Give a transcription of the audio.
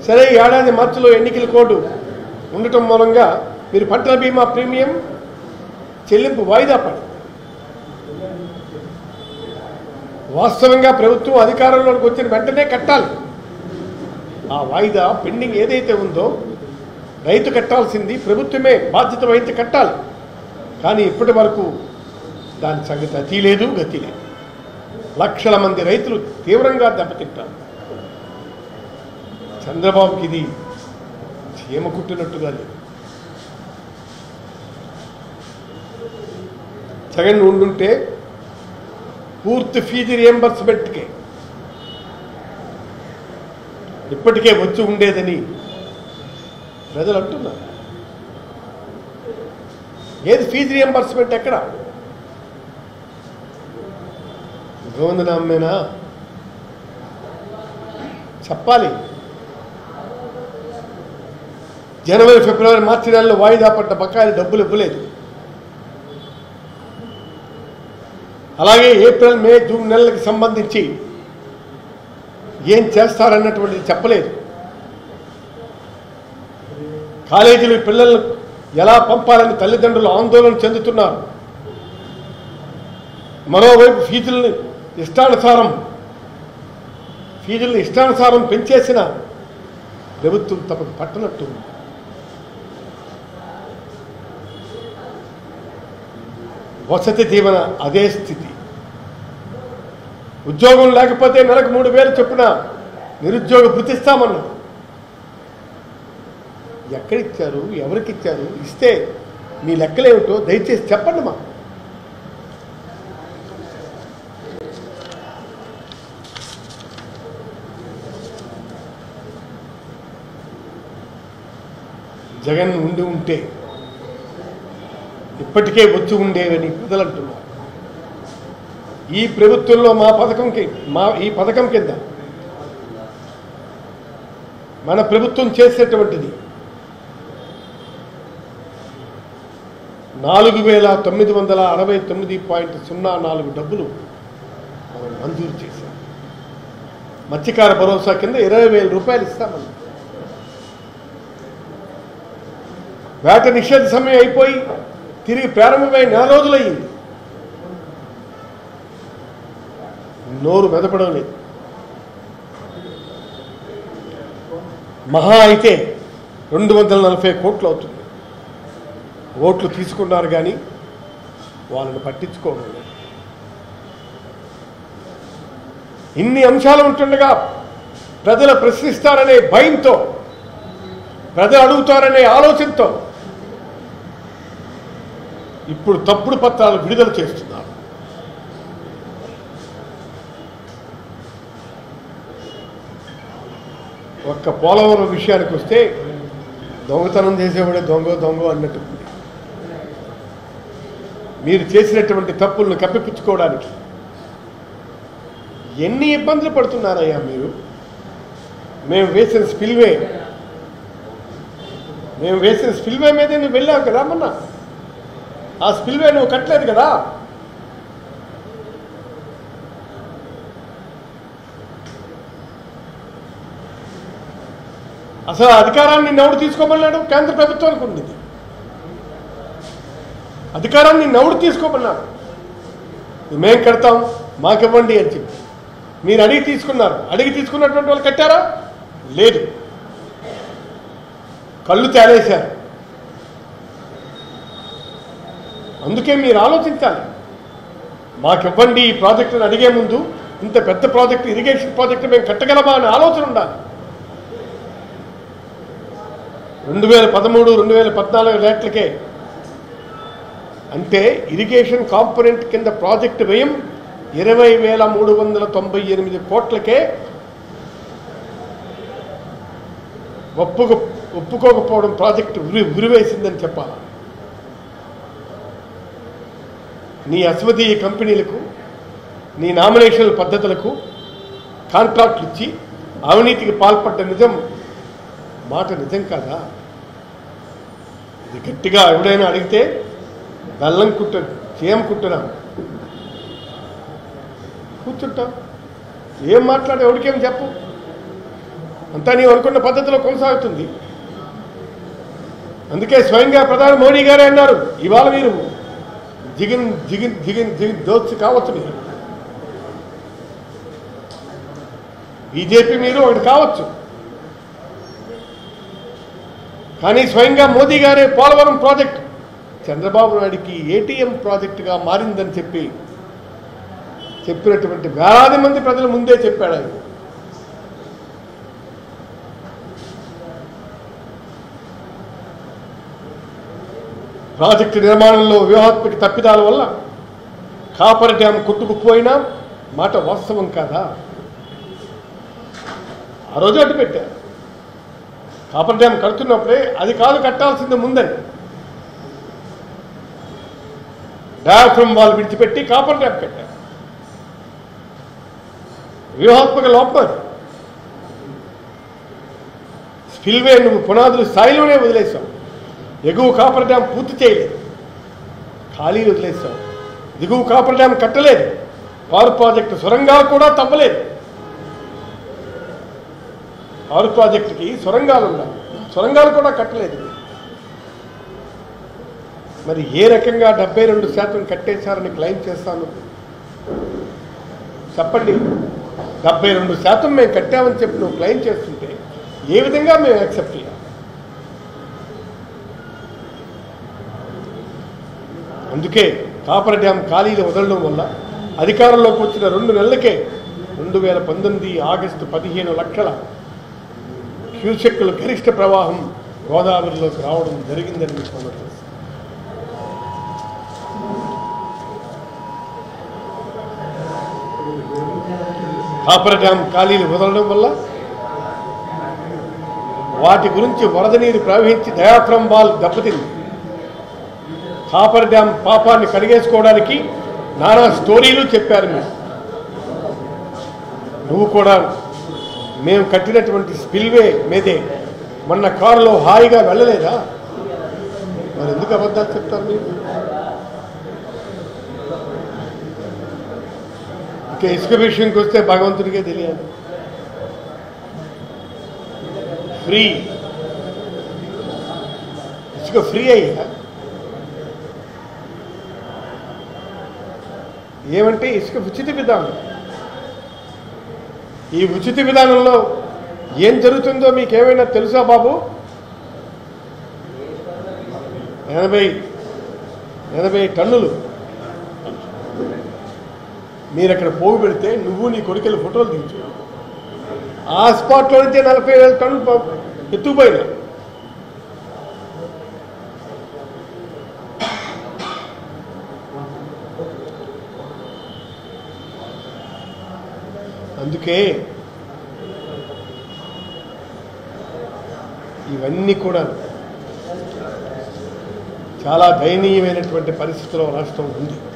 సరే ఈ ఏడాది మార్చిలో ఎన్నికల కోడ్ ఉండటం మూలంగా మీరు పంటల బీమా ప్రీమియం చెల్లింపు వాయిదా పడి వాస్తవంగా ప్రభుత్వం అధికారంలోకి వచ్చిన వెంటనే కట్టాలి ఆ వాయిదా పెండింగ్ ఏదైతే ఉందో రైతు కట్టాల్సింది ప్రభుత్వమే బాధ్యత వహించి కట్టాలి కానీ ఇప్పటి వరకు దాని సంగతి అతి లేదు గతి లేదు లక్షల మంది రైతులు తీవ్రంగా దెబ్బతింటారు చంద్రబాబుకి ఇది చీమ కుట్టినట్టుగా లేదు జగన్ ఉండుంటే పూర్తి ఫీజు రియంబర్స్మెంట్కే ఇప్పటికే వచ్చి ఉండేదని ప్రజలు అంటున్నారు ఏది ఫీజు రియంబర్స్మెంట్ ఎక్కడ గోవిందనామేనా చెప్పాలి జనవరి ఫిబ్రవరి మార్చి నెలలో వాయిదా పడ్డ బకాయిలు డబ్బులు ఇవ్వలేదు అలాగే ఏప్రిల్ మే జూన్ నెలలకు సంబంధించి ఏం చేస్తారన్నటువంటిది చెప్పలేదు కాలేజీలు పిల్లలను ఎలా పంపాలని తల్లిదండ్రులు ఆందోళన చెందుతున్నారు మరోవైపు ఫీజుల్ని ఇష్టానుసారం ఫీజుల్ని ఇష్టానుసారం పెంచేసిన ప్రభుత్వం తమకు పట్టనట్టు ఉంది. వసతి దీవెన అదే స్థితి ఉద్యోగం లేకపోతే నెలకు మూడు వేలు చొప్పున నిరుద్యోగ భృతిస్తామన్నారు ఎక్కడిచ్చారు ఎవరికి ఇచ్చారు ఇస్తే మీ లెక్కలేమిటో దయచేసి చెప్పండి మా జగన్ ఉండి ఉంటే ఇప్పటికే వచ్చి ఉండేవని ప్రజలు అంటున్నారు ఈ ప్రభుత్వంలో మా పథకంకి మా ఈ పథకం కింద మన ప్రభుత్వం చేసేటువంటిది నాలుగు వేల తొమ్మిది వందల అరవై తొమ్మిది పాయింట్ సున్నా నాలుగు డబ్బులు మనం మంజూరు చేశాం మత్స్యకార భరోసా కింద ఇరవై వేల రూపాయలు ఇస్తామని వేట నిషేధ సమయం అయిపోయి తిరిగి ప్రారంభమై నెల రోజులయ్యింది నోరు మెదపడం లేదు మహా అయితే రెండు వందల నలభై కోట్లు అవుతుంది ఓట్లు తీసుకున్నారు కానీ వాళ్ళని పట్టించుకోవడం లేదు ఇన్ని అంశాలు ఉంటుండగా ప్రజలు ప్రశ్నిస్తారనే భయంతో ప్రజలు అడుగుతారనే ఆలోచనతో ఇప్పుడు తప్పుడు పత్రాలు విడుదల చేస్తున్నారు ఒక్క పోలవరం విషయానికి వస్తే దొంగతనం చేసేవాడే దొంగ దొంగ అన్నట్టు ఉంది. మీరు చేసినటువంటి తప్పులను కప్పిపుచ్చుకోవడానికి ఎన్ని ఇబ్బందులు పడుతున్నారయ్యా మీరు మేము వేసిన స్పిల్వే మేము వేసిన స్పిల్వే మీద నువ్వు వెళ్ళావు కదా మొన్న ఆ స్పిల్వే నువ్వు కట్టలేదు కదా అసలు ఆ అధికారాన్ని నవ్వుడు తీసుకోమన్నాడు కేంద్ర ప్రభుత్వానికి ఉంది ఇది. అధికారాన్ని నవ్వుడు తీసుకోమన్నాడు ఇది మేం కడతాం మాకివ్వండి అని చెప్పి మీరు అడిగి తీసుకున్నారు అడిగి తీసుకున్నటువంటి వాళ్ళు కట్టారా లేదు కళ్ళు తేలేశారు అందుకే మీరు ఆలోచించాలి మాకివ్వండి ఈ ప్రాజెక్టును అడిగే ముందు ఇంత పెద్ద ప్రాజెక్టు ఇరిగేషన్ ప్రాజెక్టు మేము కట్టగలమా అనే ఆలోచన ఉండాలి రెండు వేల పదమూడు రెండు వేల పద్నాలుగు రేట్లకే అంటే ఇరిగేషన్ కాంపోనెంట్ కింద ప్రాజెక్టు వ్యయం ఇరవై వేల మూడు వందల తొంభై ఎనిమిది కోట్లకే ఒప్పుకు ఒప్పుకోకపోవడం ప్రాజెక్టు ఉరి ఉరివేసిందని చెప్పాలి నీ అస్వదీయ కంపెనీలకు నీ నామినేషన్ పద్ధతులకు కాంట్రాక్ట్లు ఇచ్చి అవినీతికి పాల్పడ్డ నిజం మాట నిజం కాదా ఇది గట్టిగా ఎవడైనా అడిగితే బెల్లం కుట్ట చేయం కుట్టనా కూర్చుంటాం ఏం మాట్లాడే ఎవరికేం చెప్పు అంతా నీవు అనుకున్న పద్ధతిలో కొనసాగుతుంది అందుకే స్వయంగా ప్రధాని మోడీ గారే అన్నారు ఇవాళ మీరు జిగిన్ జిగిన్ జిగిన్ జిగిన్ దోచి కావచ్చు మీరు బీజేపీ మీరు ఒకటి కావచ్చు కానీ స్వయంగా మోదీ గారే పోలవరం ప్రాజెక్ట్ చంద్రబాబు నాయుడికి ఏటీఎం ప్రాజెక్టుగా మారిందని చెప్పి చెప్పినటువంటి వేలాది మంది ప్రజల ముందే చెప్పాడు ఆయన ప్రాజెక్టు నిర్మాణంలో వ్యూహాత్మక తప్పిదాల వల్ల కాపర్ డ్యాం కొట్టుకుపోయినా మాట వాస్తవం కాదా ఆ రోజు అడ్డు పెట్టారు కాపర్ డ్యాం కడుతున్నప్పుడే అది కాదు కట్టాల్సింది ముందని డయాఫ్రమ్ వాల్ విడిచిపెట్టి కాపర్ డ్యాం కట్టారు వ్యూహాత్మక లోపం అది. స్పిల్వే నువ్వు పునాదులు స్థాయిలోనే వదిలేశావు ఎగువ కాపర్ డ్యాం పూర్తి చేయలేదు ఖాళీ వదిలేశావు దిగువ కాపర్ డ్యాం కట్టలేదు పారు ప్రాజెక్టు సొరంగాలు కూడా తవ్వలేదు పారు ప్రాజెక్టుకి సొరంగాలు ఉన్నాయి సొరంగాలు కూడా కట్టలేదు మరి ఏ రకంగా డెబ్బై రెండు శాతం కట్టేశారని క్లెయిమ్ చేస్తాను చెప్పండి డెబ్బై రెండు శాతం మేము కట్టామని చెప్పి నువ్వు క్లెయిమ్ చేస్తుంటే ఏ విధంగా మేము యాక్సెప్ట్ చేయాలి అందుకే కాపర్ డ్యాం ఖాళీలు వదలడం వల్ల అధికారంలోకి వచ్చిన రెండు నెలలకే రెండు వేల పంతొమ్మిది ఆగస్టు పదిహేను లక్షల క్యూసెక్కుల గరిష్ట ప్రవాహం గోదావరిలోకి రావడం జరిగిందని మీకు మనం తెలుసు. కాపర్ డ్యాం ఖాళీలు వదలడం వల్ల వాటి గురించి వరద నీరు ప్రవహించి డయాఫ్రమ్ వాల్ దెబ్బతింది కాపర్ డ్యాం పాపాన్ని కడిగేసుకోవడానికి నానా స్టోరీలు చెప్పారు మీరు నువ్వు కూడా మేము కట్టినటువంటి స్పిల్వే మీదే మొన్న కారులో హాయిగా వెళ్ళలేదా మరి ఎందుకు అబద్ధాలు చెప్తారు మీరు ఇక ఇసుక విషయంకి వస్తే భగవంతుడికే తెలియాలి ఫ్రీ ఇసుక ఫ్రీ అయ్యా ఏమంటే ఇసుక ఉచిత విధానం ఈ ఉచిత విధానంలో ఏం జరుగుతుందో మీకేమైనా తెలుసా బాబు ఎనభై ఎనభై టన్నులు మీరు అక్కడ పోగు పెడితే నువ్వు నీ కొడుకులు ఫోటోలు దించు ఆ స్పాట్లో నుంచే నలభై వేల టన్నులు ప- ఎత్తుకుపోయినా అందుకే ఇవన్నీ కూడా చాలా దయనీయమైనటువంటి పరిస్థితిలో రాష్ట్రం ఉంది